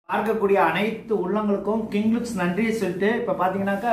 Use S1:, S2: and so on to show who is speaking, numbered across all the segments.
S1: பார்க்கக்கூடிய அனைத்து உள்ளங்களுக்கும் கிங்லுக்ஸ் நன்றியை சொல்லிட்டு இப்போ பார்த்தீங்கன்னாக்கா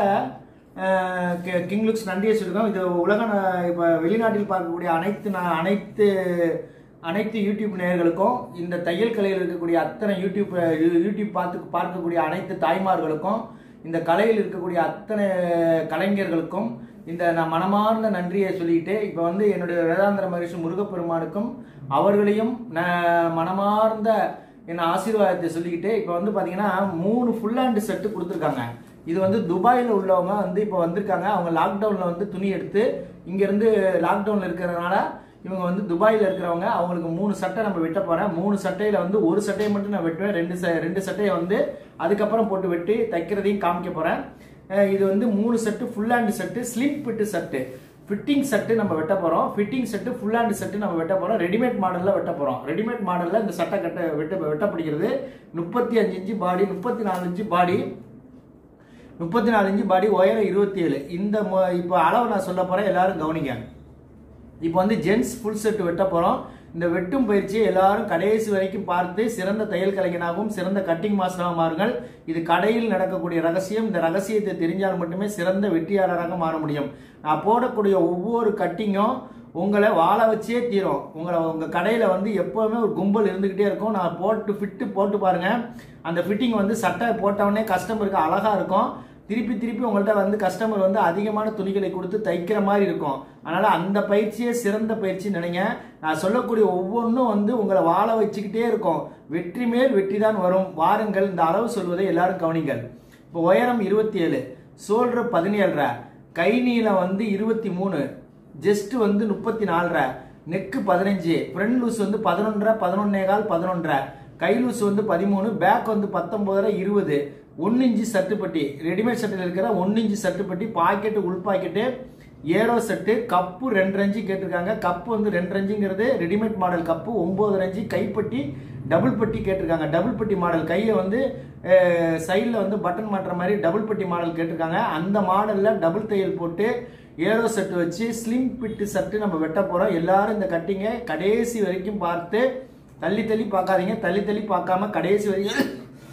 S1: அஹ், கி- கிங்லுக்ஸ் நன்றியை சொல்லிருக்கோம் இது உலக ந- இப்போ வெளிநாட்டில் பார்க்கக்கூடிய அனைத்து ந- அனைத்து அனைத்து யூடியூப் நேயர்களுக்கும் இந்த தையல் கலையில் இருக்கக்கூடிய அத்தனை யூடியூப் யூடியூப் பார்த்து பார்க்கக்கூடிய அனைத்து தாய்மார்களுக்கும் இந்த கலையில் இருக்கக்கூடிய அத்தனை கலைஞர்களுக்கும் இந்த நான் மனமார்ந்த நன்றியை சொல்லிட்டு இப்போ வந்து என்னுடைய வேதாந்திர மகரிஷி முருகப்பெருமானுக்கும் அவர்களையும் நான் மனமார்ந்த என் ஆசீர்வாதத்தை சொல்லிக்கிட்டு இப்போ வந்து பார்த்தீங்கன்னா மூணு ஃபுல் ஹேண்ட் செட்டு கொடுத்துருக்காங்க இது வந்து துபாயில் உள்ளவங்க வந்து இப்போ வந்திருக்காங்க அவங்க லாக்டவுனில் வந்து துணி எடுத்து இங்கேருந்து லாக்டவுனில் இருக்கிறதுனால இவங்க வந்து துபாயில் இருக்கிறவங்க அவங்களுக்கு மூணு சட்டை நம்ம வெட்ட போகிறேன் மூணு சட்டையில் வந்து ஒரு சட்டையை மட்டும் நான் வெட்டுவேன் ரெண்டு ச ரெண்டு சட்டையை வந்து அதுக்கப்புறம் போட்டு வெட்டி தைக்கிறதையும் காமிக்க போகிறேன் இது வந்து மூணு set full hand set slim fit set fitting set நம்ம வெட்ட போகிறோம் fitting set full hand set நம்ம வெட்ட போகிறோம் ரெடிமேட் மாடலில் வெட்ட போகிறோம் ரெடிமேட் மாடலில் இந்த சட்டை கட்ட வெட்ட வெட்டப்படுகிறது முப்பத்தி அஞ்சு இன்ச்சு பாடி முப்பத்தி நாலு இன்ச்சு பாடி முப்பத்தி நாலு இன்ச்சு பாடி உயரம் இருபத்தி ஏழு இந்த மொ- இப்போ அளவு நான் சொல்ல போகிறேன் எல்லாரும் கவனிங்க இப்போ வந்து ஜென்ஸ் ஃபுல் செட் வெட்ட போகிறோம் இந்த வெட்டும் பயிற்சியை எல்லாரும் கடைசி வரைக்கும் பார்த்து சிறந்த தையல் கலைஞனாகவும் சிறந்த கட்டிங் மாஸ்டராக மாறுங்கள் இது கடையில் நடக்கக்கூடிய ரகசியம் இந்த ரகசியத்தை தெரிஞ்சால் மட்டுமே சிறந்த வெற்றியாளராக மாற முடியும் நான் போடக்கூடிய ஒவ்வொரு கட்டிங்கும் உங்களை வாழ வச்சே தீரும் உங்களை உங்கள் கடையில் வந்து எப்போவுமே ஒரு கும்பல் இருந்துக்கிட்டே இருக்கும் நான் போட்டு ஃபிட்டு போட்டு பாருங்க அந்த ஃபிட்டிங் வந்து சட்டை போட்டவுடனே கஸ்டமருக்கு அழகாக இருக்கும் திருப்பி திருப்பி உங்கள்ட்ட வந்து கஸ்டமர் வந்து அதிகமான துணிகளை கொடுத்து தைக்கிற மாதிரி இருக்கும் அதனால அந்த பயிற்சியே சிறந்த பயிற்சி நினைங்க நான் சொல்லக்கூடிய ஒவ்வொன்றும் வந்து உங்களை வாழ வச்சுக்கிட்டே இருக்கும் வெற்றி மேல் வெற்றி தான் வரும் வாருங்கள் இந்த அளவு சொல்வதை எல்லாரும் கவனிங்கள் இப்போ உயரம் இருபத்தி ஏழு சோல்டர் பதினேழரை கை நீளம் வந்து இருபத்தி மூணு ஜஸ்ட் வந்து முப்பத்தி நாலரை நெக்கு பதினஞ்சு ஃப்ரண்ட் லூஸ் வந்து பதினொன்றரை பதினொன்னே கால் பதினொன்றரை கை லூஸ் வந்து பதிமூணு பேக் வந்து பத்தொன்பதரை இருபது ஒன்னு இன்ச்சு சட்டுப்பட்டி ரெடிமேட் சட்டில் இருக்கிற ஒன்னு இன்ச்சு சட்டுப்பட்டி பாக்கெட்டு உள் பாக்கெட்டு ஏரோ செட்டு கப்பு ரெண்டு ரஞ்சி கேட்டிருக்காங்க கப்பு வந்து ரெண்டு ரஞ்சிங்கிறது ரெடிமேட் மாடல் கப்பு ஒன்பது ரஞ்சி கைப்பட்டி டபுள் பட்டி கேட்டிருக்காங்க டபுள் பட்டி மாடல் கையை வந்து சைடில் வந்து பட்டன் மாட்டுற மாதிரி டபுள் பட்டி மாடல் கேட்டிருக்காங்க அந்த மாடலில் டபுள் தையல் போட்டு ஏரோ செட்டு வச்சு ஸ்லிம் பிட்டு சட்டு நம்ம வெட்ட போகிறோம் எல்லாரும் இந்த கட்டிங்கை கடைசி வரைக்கும் பார்த்து தள்ளி தள்ளி பார்க்காதீங்க தள்ளி தள்ளி பார்க்காம கடைசி வரைக்கும்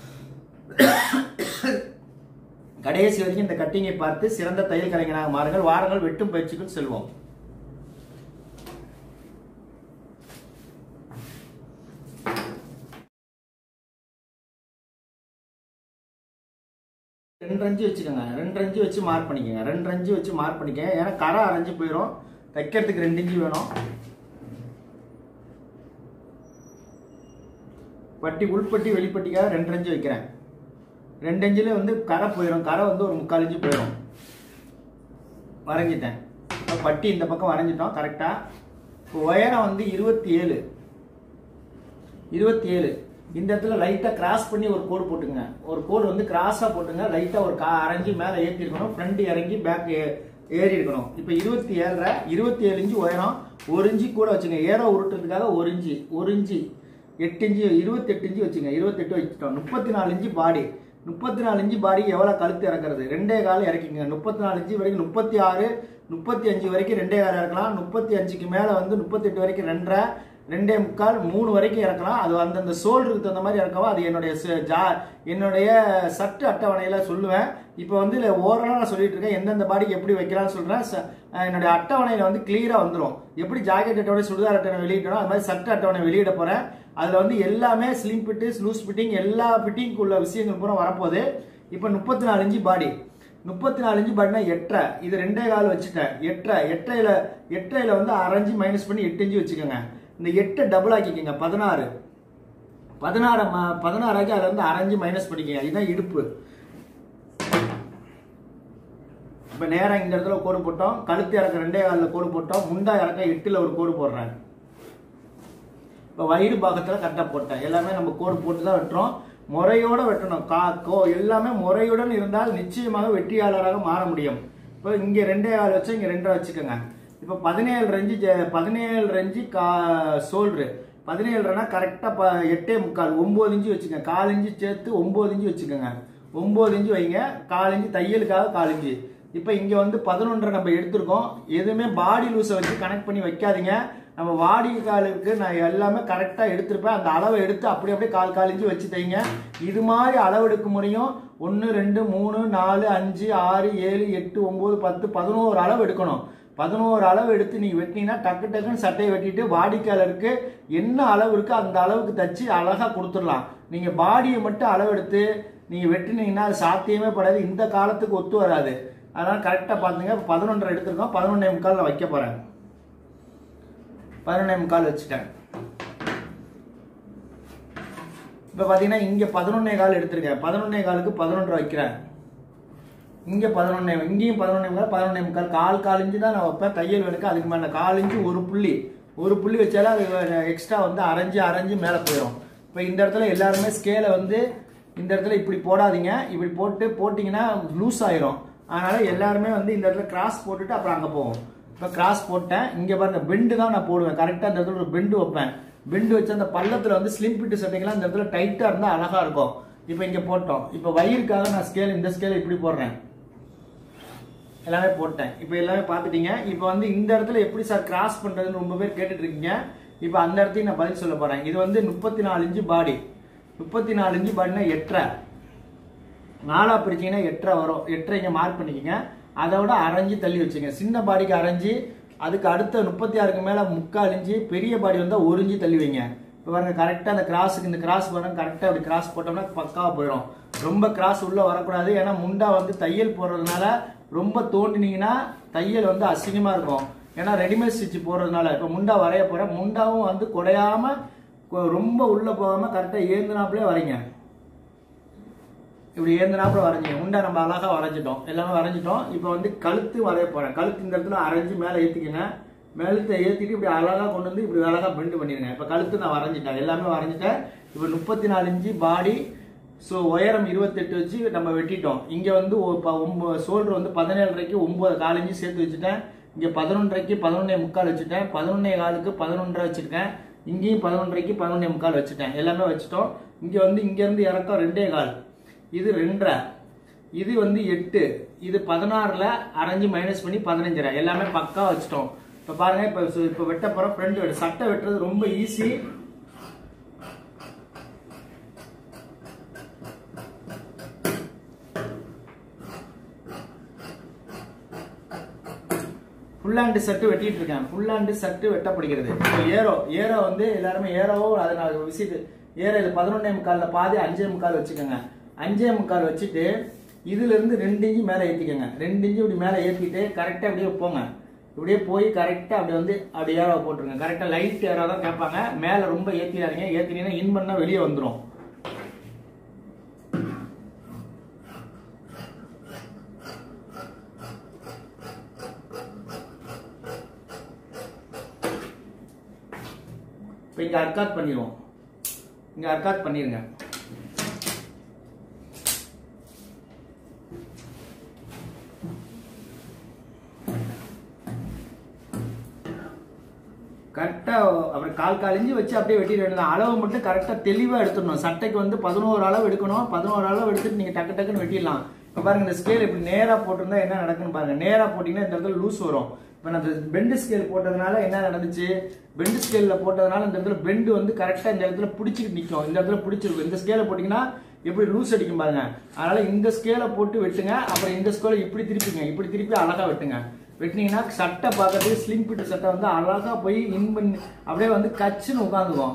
S1: கடைசி வரைக்கும் இந்த கட்டிங்கை பார்த்து சிறந்த தையல் கலைஞராக மாறுங்கள் வாரங்கள் வெட்டும் பயிற்சிக்குள் செல்வோம் ரெண்டு அஞ்சு வச்சுக்கோங்க ரெண்டு அஞ்சு வச்சு மார்க் பண்ணிக்கோங்க ரெண்டு அஞ்சு வச்சு மார்க் பண்ணிக்கோங்க ஏன்னா கரை அரைஞ்சு போயிடும் தைக்கிறதுக்கு ரெண்டு இன்ச்சு வேணும் பட்டி உள்பட்டி வெளிப்பட்டிக்காக ரெண்டு அஞ்சு வைக்கிறேன் ரெண்டு இன்ச்சில் வந்து கரை போயிடும் கரை வந்து ஒரு முக்கால் இன்ச்சு போயிடும் வரைஞ்சிட்டேன் இப்போ பட்டி இந்த பக்கம் வரைஞ்சிட்டோம் கரெக்டாக இப்போ உயரம் வந்து இருபத்தி ஏழு இருபத்தி ஏழு இந்த இடத்துல லைட்டாக கிராஸ் பண்ணி ஒரு கோடு போட்டுங்க ஒரு கோடு வந்து கிராஸாக போட்டுங்க லைட்டாக ஒரு கா அரைஞ்சி மேலே ஏற்றி இருக்கணும் ஃப்ரண்ட் இறங்கி பேக் ஏறி இருக்கணும் இப்போ இருபத்தி ஏழரை இருபத்தி ஏழு இன்ச்சு உயரம் ஒரு இன்ச்சு கூட வச்சுங்க ஏரோ உருட்டுறதுக்காக ஒரு இன்ச்சு ஒரு இன்ச்சு எட்டு இன்ச்சு இருபத்தெட்டு இன்ச்சு வச்சுங்க இருபத்தெட்டு வச்சுட்டோம் முப்பத்தி நாலு இன்ச்சு பாடி முப்பத்தி நாலு இன்ச்சு பாடி எவ்வளோ கழுத்து இறக்குறது ரெண்டே கால் இறக்கிங்க முப்பத்தி நாலு இன்ச்சு வரைக்கும் முப்பத்தி ஆறு முப்பத்தி அஞ்சு வரைக்கும் ரெண்டே கால் இறக்கலாம் முப்பத்தி அஞ்சுக்கு மேலே வந்து முப்பத்தெட்டு வரைக்கும் ரெண்டரை ரெண்டே முக்கால் மூணு வரைக்கும் இறக்கலாம் அது அந்தந்த சோல்டருக்கு தகுந்த மாதிரி இறக்கவா அது என்னுடைய ச- ஜா என்னுடைய சட்டு அட்டவணையில் சொல்லுவேன் இப்போ வந்து இல்லை ஓரளவு நான் சொல்லிட்டு இருக்கேன் எந்தெந்த பாடிக்கு எப்படி வைக்கலாம்னு சொல்கிறேன் ச- அஹ் என்னுடைய அட்டவணையில் வந்து கிளியராக வந்துடும் எப்படி ஜாக்கெட் அட்டவணை சுடிதார் அட்டவணை வெளியிட்டணும் அது மாதிரி சட்டு அட்டவணை வெளியிட போகிறேன் அதில் வந்து எல்லாமே ஸ்லிம் ஃபிட்டு லூஸ் ஃபிட்டிங் எல்லா ஃபிட்டிங்க்கு உள்ள விஷயங்கள் பூரா வரப்போகுது இப்போ முப்பத்தி நாலு இன்ச்சு பாடி முப்பத்தி நாலு இன்ச்சு பாடினா எட்டரை இது ரெண்டே கால் வச்சுட்டேன் எட்டரை எட்டரையில் எட்டரையில் வந்து அரைஞ்சு மைனஸ் பண்ணி எட்டு இன்ச்சு வச்சுக்கோங்க இந்த எட்டை டபுள் ஆக்கிக்கோங்க பதினாறு பதினாறு ம- பதினாறு ஆக்கி அதில் வந்து அரைஞ்சு மைனஸ் பண்ணிக்கோங்க இதுதான் இடுப்பு இப்போ நேராக இந்த இடத்துல கோடு போட்டோம் கழுத்து இறக்க ரெண்டே காலில் கோடு போட்டோம் முண்டா இறக்க எட்டில் ஒரு கோடு போடுறேன் இப்போ வயிறு பாகத்தில் கரெக்டாக போட்டேன் எல்லாமே நம்ம கோடு போட்டு தான் வெட்டுறோம் முறையோட வெட்டணும் கா கோ எல்லாமே முறையுடன் இருந்தால் நிச்சயமாக வெற்றியாளராக மாற முடியும் இப்போ இங்கே ரெண்டே கால் வச்சு இங்கே ரெண்டரை வச்சுக்கோங்க இப்போ பதினேழு ரெஞ்சு ஜ- பதினேழு ரெஞ்சு கா சோல்ட்ரு பதினேழுனா கரெக்டாக ப எட்டே முக்கால் ஒம்பது இன்ச்சு வச்சுக்கோங்க கால் இன்ச்சு சேர்த்து ஒம்பது இன்ச்சு வச்சுக்கோங்க ஒம்பது இன்ச்சு வைங்க கால் இன்ச்சு தையலுக்காக கால் இன்ச்சு இப்போ இங்கே வந்து பதினொன்றரை நம்ம எடுத்திருக்கோம் எதுவுமே பாடி லூஸை வச்சு கனெக்ட் பண்ணி வைக்காதீங்க நம்ம வாடி காலுக்கு நான் எல்லாமே கரெக்டாக எடுத்திருப்பேன் அந்த அளவை எடுத்து அப்படி அப்படியே கால் கால் இன்ச்சு வச்சு தைங்க இது மாதிரி அளவெடுக்கும் முறையும் ஒன்று ரெண்டு மூணு நாலு அஞ்சு ஆறு ஏழு எட்டு ஒம்பது பத்து பதினோரு அளவு எடுக்கணும் பதினோரு அளவு எடுத்து நீங்கள் வெட்டினீங்கன்னா டக்கு டக்குன்னு சட்டையை வெட்டிட்டு வாடிக்கையாளருக்கு என்ன அளவு இருக்கோ அந்த அளவுக்கு தச்சு அழகாக கொடுத்துடலாம் நீங்கள் பாடியை மட்டும் அளவு எடுத்து நீங்கள் வெட்டினீங்கன்னா அது சாத்தியமே படாது இந்த காலத்துக்கு ஒத்து வராது அதனால் கரெக்டாக பார்த்துங்க இப்போ பதினொன்றரை எடுத்திருக்கோம் பதினொன்றே முக்கால் நான் வைக்க போகிறேன் பதினொன்றே முக்கால் வச்சுட்டேன் இப்போ பார்த்தீங்கன்னா இங்கே பதினொன்னே கால் எடுத்திருக்கேன் பதினொன்னே காலுக்கு பதினொன்றரை வைக்கிறேன் இங்கே பதினொன்னே இங்கேயும் பதினொன்னே முக்கால் பதினொன்னே முக்கால் கால் கால் இன்ச்சு தான் நான் வைப்பேன் தையல் வேணுக்கு அதுக்கு மேலே கால் இன்ச்சு ஒரு புள்ளி ஒரு புள்ளி வச்சாலும் அது எக்ஸ்ட்ரா வந்து அரைஞ்சு அரைஞ்சு மேலே போயிடும் இப்போ இந்த இடத்துல எல்லாருமே ஸ்கேலை வந்து இந்த இடத்துல இப்படி போடாதீங்க இப்படி போட்டு போட்டிங்கன்னா லூஸ் ஆயிரும் அதனால எல்லாருமே வந்து இந்த இடத்துல கிராஸ் போட்டுட்டு அப்புறம் அங்கே போவோம் இப்போ கிராஸ் போட்டேன் இங்கே பாருங்க பெண்டு தான் நான் போடுவேன் கரெக்டாக இந்த இடத்துல ஒரு பெண்டு வைப்பேன் பெண்டு வச்சு அந்த பள்ளத்தில் வந்து ஸ்லிம் பிட்டு சட்டைங்களாம் இந்த இடத்துல டைட்டாக இருந்தால் அழகாக இருக்கும் இப்போ இங்கே போட்டோம் இப்போ வயிறுக்காக நான் ஸ்கேல் இந்த ஸ்கேல் இப்படி போடுறேன் எல்லாமே போட்டேன் இப்போ எல்லாமே பார்த்துட்டீங்க இப்போ வந்து இந்த இடத்துல எப்படி சார் கிராஸ் பண்ணுறதுன்னு ரொம்ப பேர் கேட்டுட்டு இருக்கீங்க இப்போ அந்த இடத்தையும் நான் பதில் சொல்ல போகிறேன் இது வந்து முப்பத்தி நாலு இன்ச்சு பாடி முப்பத்தி நாலு இன்ச்சு பாடினா எட்டரை நாலா பிரிச்சீங்கன்னா எட்டரை வரும் எட்டரை இங்கே மார்க் பண்ணிக்கோங்க அதை விட அரைஞ்சு தள்ளி வச்சுங்க சின்ன பாடிக்கு அரைஞ்சு அதுக்கு அடுத்த முப்பத்தி ஆறுக்கு மேலே முக்கால் இன்ச்சு பெரிய பாடி வந்தால் ஒரு இன்ச்சு தள்ளி வைங்க இப்போ பாருங்க கரெக்டாக அந்த கிராஸுக்கு இந்த கிராஸ் பாருங்க கரெக்டாக அப்படி கிராஸ் போட்டோம்னா பக்காவாக போயிடும் ரொம்ப கிராஸ் உள்ளே வரக்கூடாது ஏன்னா முண்டா வந்து தையல் போடுறதுனால ரொம்ப தோண்டினீங்கன்னா தையல் வந்து அசிங்கமாக இருக்கும் ஏன்னா ரெடிமேட் ஸ்டிச் போடுறதுனால இப்போ முண்டா வரைய போகிறேன் முண்டாவும் வந்து குடையாம கொ- ரொம்ப உள்ளே போகாமல் கரெக்டாக ஏந்தினாப்புலே வரைங்க இப்படி ஏந்தினாப்புல வரைஞ்சிங்க முண்டை நம்ம அழகாக வரைஞ்சிட்டோம் எல்லாமே வரைஞ்சிட்டோம் இப்போ வந்து கழுத்து வரைய போகிறேன் கழுத்து இந்த இடத்துல அரைஞ்சு மேலே ஏற்றிக்கங்க மேலத்தை ஏற்றிட்டு இப்படி அழகாக கொண்டு வந்து இப்படி அழகாக பெண்டு பண்ணிடுங்க இப்போ கழுத்து நான் வரைஞ்சிட்டேன் எல்லாமே வரைஞ்சிட்டேன் இப்போ முப்பத்தி நாலு இன்ச்சு பாடி ஸோ உயரம் இருபத்தெட்டு வச்சு நம்ம வெட்டிட்டோம் இங்கே வந்து ஒம்பது சோல்டர் வந்து பதினேழரைக்கு ஒம்பது கால் இன்ச்சு சேர்த்து வச்சுட்டேன் இங்கே பதினொன்றரைக்கு பதினொன்னே முக்கால் வச்சுட்டேன் பதினொன்னே காலுக்கு பதினொன்றரை வச்சுருக்கேன் இங்கேயும் பதினொன்றரைக்கு பதினொன்னே முக்கால் வச்சுட்டேன் எல்லாமே வச்சுட்டோம் இங்கே வந்து இங்கேருந்து இறக்கம் ரெண்டே கால் இது ரெண்டரை இது வந்து எட்டு இது பதினாறுல அரைஞ்சு மைனஸ் பண்ணி பதினஞ்சரை எல்லாமே பக்கா வச்சுட்டோம் இப்போ பாருங்க இப்போ இப்போ வெட்ட போகிறோம் ஃப்ரண்ட் வெட்டு சட்டை வெட்டுறது ரொம்ப ஈஸி ஃபுல் ஹேண்டு செட்டு வெட்டிட்டு இருக்கேன் ஃபுல் ஹேண்டு செட்டு வெட்டப்படுகிறது இப்போ ஏரோ ஏரோ வந்து எல்லாருமே ஏரோவோ அதை நான் விசிட் ஏரோ இது பதினொன்னே முக்காலில் பாதி அஞ்சே முக்கால் வச்சுக்கோங்க அஞ்சே முக்கால் வச்சுட்டு இதுல இருந்து ரெண்டு இன்ச்சு மேலே ஏற்றிக்கோங்க ரெண்டு இன்ச்சு இப்படி மேலே ஏற்றிட்டு கரெக்டாக அப்படியே போங்க இப்படியே போய் கரெக்டாக அப்படி வந்து அப்படி ஏரோ போட்டுருங்க கரெக்டாக லைட் ஏரோ தான் கேட்பாங்க மேலே ரொம்ப ஏற்றிடாதீங்க ஏற்றினீங்கன்னா இன் பண்ணால் வெளியே வந்துடும் இப்போ இங்கே அர்க்காத் பண்ணிடுவோம் இங்கே அர்க்காத் பண்ணிடுங்க கரெக்டாக அப்புறம் கால் கால் இஞ்சி வச்சு அப்படியே வெட்டிட வேண்டியது அளவு மட்டும் கரெக்டாக தெளிவாக எடுத்துடணும் சட்டைக்கு வந்து பதினோரு அளவு எடுக்கணும் பதினோரு அளவு எடுத்துட்டு நீங்கள் டக்கு டக்குன்னு வெட்டிடலாம் இப்போ பாருங்க இந்த ஸ்கேல் இப்படி நேராக போட்டிருந்தா என்ன நடக்குன்னு பாருங்க நேராக போட்டிங்கன்னா இந்த இடத்துல லூஸ் வரும் இப்போ நான் பெண்டு ஸ்கேல் போட்டதுனால என்ன நடந்துச்சு பெண்டு ஸ்கேலில் போட்டதுனால இந்த இடத்துல பெண்டு வந்து கரெக்டாக இந்த இடத்துல பிடிச்சிட்டு நிற்கும் இந்த இடத்துல பிடிச்சிருக்கும் இந்த ஸ்கேலை போட்டிங்கன்னா எப்படி லூஸ் அடிக்கும் பாருங்க அதனால இந்த ஸ்கேலை போட்டு வெட்டுங்க அப்புறம் இந்த ஸ்கேலை இப்படி திருப்பிங்க இப்படி திருப்பி அழகா வெட்டுங்க வெட்டினீங்கன்னா சட்டை பார்க்கறதுக்கு ஸ்லிம் பிட்டு சட்டை வந்து அழகா போய் இன் பண்ணி அப்படியே வந்து கச்சுன்னு உட்காந்துக்கும்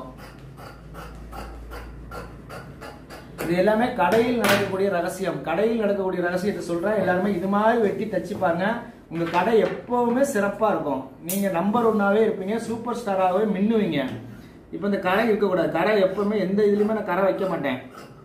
S1: இது எல்லாமே கடையில் நடக்கக்கூடிய ரகசியம் கடையில் நடக்கக்கூடிய ரகசியத்தை சொல்றேன் எல்லாருமே இது மாதிரி வெட்டி தச்சுப்பாங்க உங்க கடை எப்பவுமே சிறப்பா இருக்கும் நீங்க நம்பர் ஒன்னாவே இருப்பீங்க சூப்பர் ஸ்டாராகவே மின்னுவீங்க இப்போ இந்த கரை இருக்கக்கூடாது கரை எப்பவுமே எந்த இதுலயுமே நான் கரை வைக்க மாட்டேன்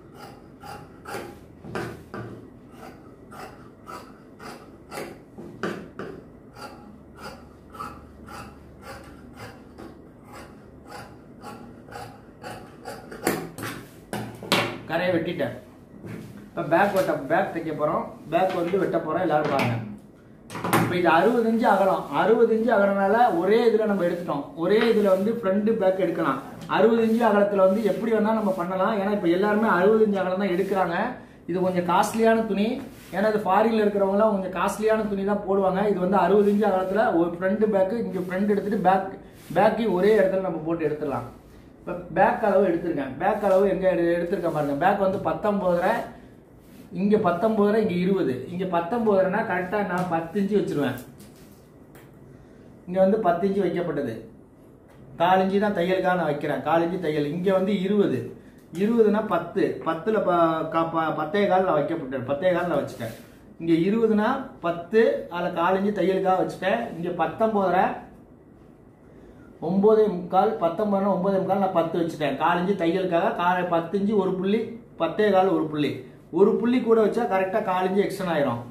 S1: கரையை வெட்டிட்டேன் இப்போ பேக் வெட்ட பேக் தைக்க போகிறோம் பேக் வந்து வெட்ட போகிறோம் எல்லாரும் பாருங்க இப்போ இது அறுபது இன்ச்சு அகலம் அறுபது இன்ச்சு அகலனால ஒரே இதில் நம்ம எடுத்துட்டோம் ஒரே இதில் வந்து ஃப்ரண்ட் பேக் எடுக்கலாம் அறுபது இன்ச்சு அகலத்தில் வந்து எப்படி வேணால் நம்ம பண்ணலாம் ஏன்னா இப்போ எல்லாருமே அறுபது இன்ச்சு அகலம் தான் எடுக்கிறாங்க இது கொஞ்சம் காஸ்ட்லியான துணி ஏன்னா இது ஃபாரின்ல இருக்கிறவங்களாம் கொஞ்சம் காஸ்ட்லியான துணி தான் போடுவாங்க இது வந்து அறுபது இன்ச்சு அகலத்தில் ஒரு ஃப்ரண்ட் பேக்கு இங்கே ஃப்ரண்ட் எடுத்துட்டு பேக் பேக்கு ஒரே இடத்துல நம்ம போட்டு எடுத்துடலாம் இப்போ பேக் அளவு எடுத்திருக்கேன் பேக் அளவு எங்கே எடு எடுத்திருக்கேன் பாருங்க பேக் வந்து பத்தொம்போதரை இங்கே பத்தொம்போதரை இங்கே இருபது இங்கே பத்தொம்போதரைனா கரெக்டாக நான் பத்து இன்ச்சு வச்சிருவேன் இங்கே வந்து பத்து இன்ச்சு வைக்கப்பட்டது கால் இன்ச்சு தான் தையலுக்காக நான் வைக்கிறேன் கால் இன்ச்சு தையல் இங்கே வந்து இருபது இருபதுனா பத்து பத்தில் ப க- ப- பத்தே கால் நான் வைக்கப்பட்டேன் பத்தே கால் நான் வச்சுட்டேன் இங்கே இருபதுனா பத்து அதில் கால் இன்ச்சு தையலுக்காக வச்சுட்டேன் இங்கே பத்தொம்போதரை ஒம்போதே முக்கால் பத்தொம்பதுனா ஒம்போதே முக்கால் நான் பத்து வச்சுட்டேன் கால் இன்ச்சு தையலுக்காக காலை பத்து இன்ச்சு ஒரு புள்ளி பத்தே கால் ஒரு புள்ளி ஒரு புள்ளி கூட வச்சா கரெக்டாக கால் இன்ச்சு எக்ஸ்டன் ஆயிரும்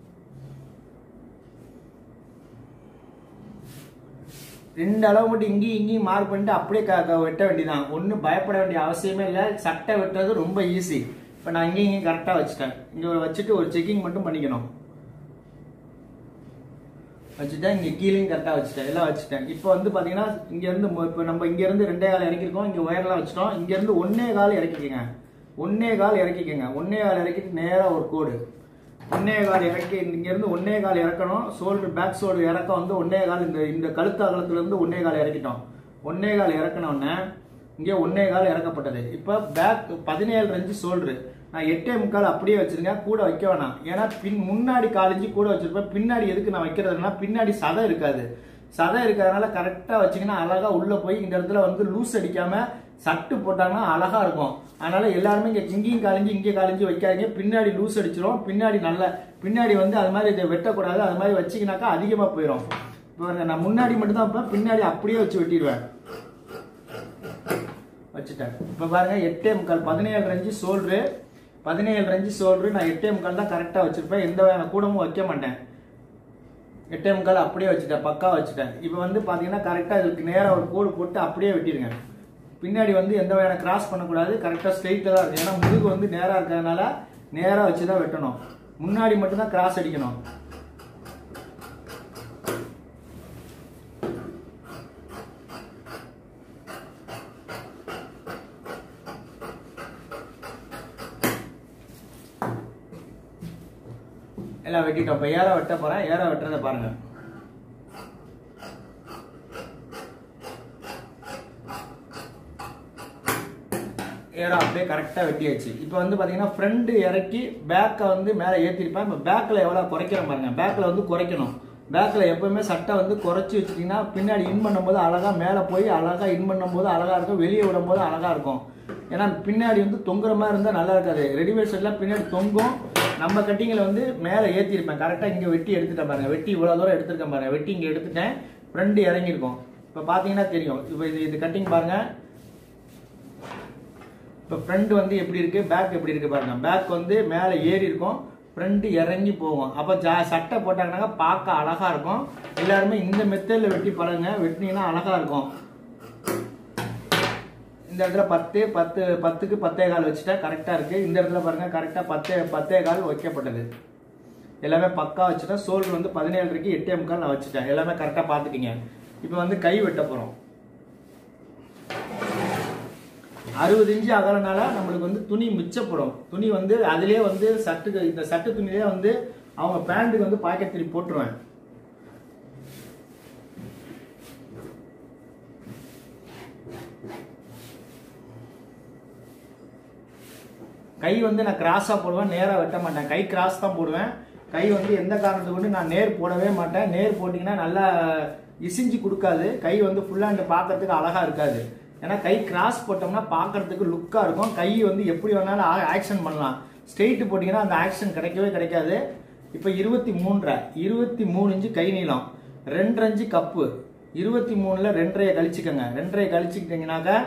S1: ரெண்டு அளவு மட்டும் இங்கேயும் இங்கேயும் மார்க் பண்ணிட்டு அப்படியே க- க- வெட்ட வேண்டியதான் ஒன்றும் பயப்பட வேண்டிய அவசியமே இல்லை சட்டை வெட்டுறது ரொம்ப ஈஸி இப்போ நான் இங்கேயும் இங்கேயும் கரெக்டாக வச்சுட்டேன் இங்கே வச்சுட்டு ஒரு செக்கிங் மட்டும் பண்ணிக்கணும் வச்சுட்டேன் இங்கே கீழேயும் கரெக்டாக வச்சுட்டேன் எல்லாம் வச்சுட்டேன் இப்போ வந்து பார்த்தீங்கன்னா இங்கேருந்து இப்போ நம்ம இங்கேருந்து ரெண்டே கால் இறக்கிருக்கோம் இங்கே ஒயர்லாம் வச்சுட்டோம் இங்கேருந்து ஒன்னே கால் இறக்கிக்கங்க ஒன்னே கால் இறக்கிக்கங்க ஒன்னே கால் இறக்கிட்டு நேராக ஒரு கோடு ஒன்னே கால் இறக்கி இங்கேருந்து ஒன்னே கால் இறக்கணும் ஷோல்டர் பேக் ஷோல்டர் இறக்க வந்து ஒன்னே கால் இந்த இந்த கழுத்து அகலத்துலேருந்து ஒன்னே கால் இறக்கிட்டோம் ஒன்னே கால் இறக்கினோடனே இங்கே ஒன்னே கால் இறக்கப்பட்டது இப்போ பேக் பதினேழு ரெஞ்சு ஷோல்டரு நான் எட்டே முக்கால் அப்படியே வச்சிருங்க கூட வைக்க வேணாம் ஏன்னா பின் முன்னாடி காலேஜ் கூட வச்சிருப்பேன் பின்னாடி எதுக்கு நான் வைக்கிறதுனா பின்னாடி சதை இருக்காது சதை இருக்கிறதுனால கரெக்டாக வச்சீங்கன்னா அழகா உள்ள போய் இந்த இடத்துல வந்து லூஸ் அடிக்காம சட்டு போட்டாங்கன்னா அழகா இருக்கும் அதனால எல்லாருமே இங்க இங்கேயும் காலேஜ் இங்கே காலேஜ் வைக்காதீங்க பின்னாடி லூஸ் அடிச்சிரும் பின்னாடி நல்ல பின்னாடி வந்து அது மாதிரி இதை வெட்டக்கூடாது அது மாதிரி வச்சீங்கன்னாக்கா அதிகமாக போயிடும் இப்போ பாருங்க, நான் முன்னாடி மட்டும் தான் வைப்பேன் பின்னாடி அப்படியே வச்சு வெட்டிடுவேன் வச்சுட்டேன் இப்போ பாருங்க எட்டே முக்கால் பதினேழு ரஞ்சு சோல்ட்ரு பதினேழு ரஞ்சு சோல்ட்ரு நான் எட்டே முக்கால் தான் கரெக்டாக வச்சிருப்பேன் எந்த வகையான கூடமும் வைக்க மாட்டேன் எட்டே முக்கால் அப்படியே வச்சுட்டேன் பக்கா வச்சுட்டேன் இப்போ வந்து பார்த்தீங்கன்னா கரெக்டாக இதுக்கு நேராக ஒரு கோடு போட்டு அப்படியே வெட்டிடுங்க பின்னாடி வந்து எந்த வகையான கிராஸ் பண்ணக்கூடாது கரெக்டாக ஸ்ட்ரெயிட்டில் தான் இருக்கு ஏன்னா முதுகு வந்து நேராக இருக்கிறதுனால நேராக வச்சு தான் வெட்டணும் முன்னாடி மட்டும்தான் கிராஸ் அடிக்கணும் எல்லாம் வெட்டிட்டோம் இப்போ ஏற வெட்ட போறேன் ஏற வெட்டுறதை பாருங்க ஏற அப்படியே கரெக்டாக வெட்டியாச்சு இப்போ வந்து பார்த்தீங்கன்னா ஃப்ரண்ட் இறக்கி பேக்கை வந்து மேலே ஏற்றிருப்பேன் இப்போ பேக்கில் எவ்வளோ குறைக்கிறேன் பாருங்க பேக்கில் வந்து குறைக்கணும் பேக்கில் எப்பவுமே சட்டை வந்து குறைச்சி வச்சிட்டிங்கன்னா பின்னாடி இன் பண்ணும்போது அழகாக மேலே போய் அழகாக இன் பண்ணும்போது அழகாக இருக்கும் வெளியே விடும்போது அழகாக இருக்கும் ஏன்னா பின்னாடி வந்து தொங்குற மாதிரி இருந்தால் நல்லா இருக்காது ரெடிமேட் செட்லாம் பின்னாடி தொங்கும் நம்ம கட்டிங்கில் வந்து மேலே ஏற்றிருப்பேன் கரெக்டாக இங்கே வெட்டி எடுத்துட்டேன் பாருங்க வெட்டி இவ்வளோ தூரம் எடுத்துருக்கேன் பாருங்க வெட்டி இங்கே எடுத்துட்டேன் ஃப்ரண்ட் இறங்கியிருக்கும் இப்போ பார்த்தீங்கன்னா தெரியும் இப்போ இது இது கட்டிங் பாருங்க இப்போ ஃப்ரண்ட் வந்து எப்படி இருக்கு பேக் எப்படி இருக்கு பாருங்க பேக் வந்து மேலே ஏறி இருக்கும் ஃப்ரண்ட் இறங்கி போகும் அப்போ ஜா சட்டை போட்டாங்கன்னாக்கா பார்க்க அழகா இருக்கும் எல்லாருமே இந்த மெத்தடில் வெட்டி பழங்க வெட்டினீங்கன்னா அழகா இருக்கும் இந்த இடத்துல பத்து பத்து பத்துக்கு பத்தே கால் வச்சுட்டா கரெக்டாக இருக்கு இந்த இடத்துல பாருங்க கரெக்டாக பத்தே பத்தே கால் வைக்கப்பட்டது எல்லாமே பக்கா வச்சுட்டேன் சோல்டர் வந்து பதினேழரைக்கு எட்டே முக்கால் நான் வச்சுட்டேன் எல்லாமே கரெக்டாக பார்த்துட்டீங்க இப்போ வந்து கை வெட்ட போகிறோம் அறுபது இன்ச்சு அகலனால நம்மளுக்கு வந்து துணி மிச்சப்படும் துணி வந்து அதிலே வந்து சட்டுக்கு இந்த சட்டு துணியிலே வந்து அவங்க பேண்ட்டுக்கு வந்து பாக்கெட் திருப்பி போட்டுருவேன் கை வந்து நான் கிராஸாக போடுவேன் நேராக வெட்ட மாட்டேன் கை கிராஸ் தான் போடுவேன் கை வந்து எந்த காரணத்துக்கு கொண்டு நான் நேர் போடவே மாட்டேன் நேர் போட்டிங்கன்னா நல்லா இசிஞ்சு கொடுக்காது கை வந்து ஃபுல்லாக பார்க்கறதுக்கு அழகாக இருக்காது ஏன்னா கை கிராஸ் போட்டோம்னா பார்க்கறதுக்கு லுக்காக இருக்கும் கை வந்து எப்படி வேணாலும் ஆக்ஷன் பண்ணலாம் ஸ்ட்ரெயிட் போட்டிங்கன்னா அந்த ஆக்ஷன் கிடைக்கவே கிடைக்காது இப்போ இருபத்தி மூன்றரை இருபத்தி மூணு இன்ச்சு கை நீளம் ரெண்டரை இன்ச்சு கப்பு இருபத்தி மூணில் ரெண்டரையை கழிச்சுக்கோங்க ரெண்டரையை கழிச்சுக்கிட்டீங்கன்னாக்கா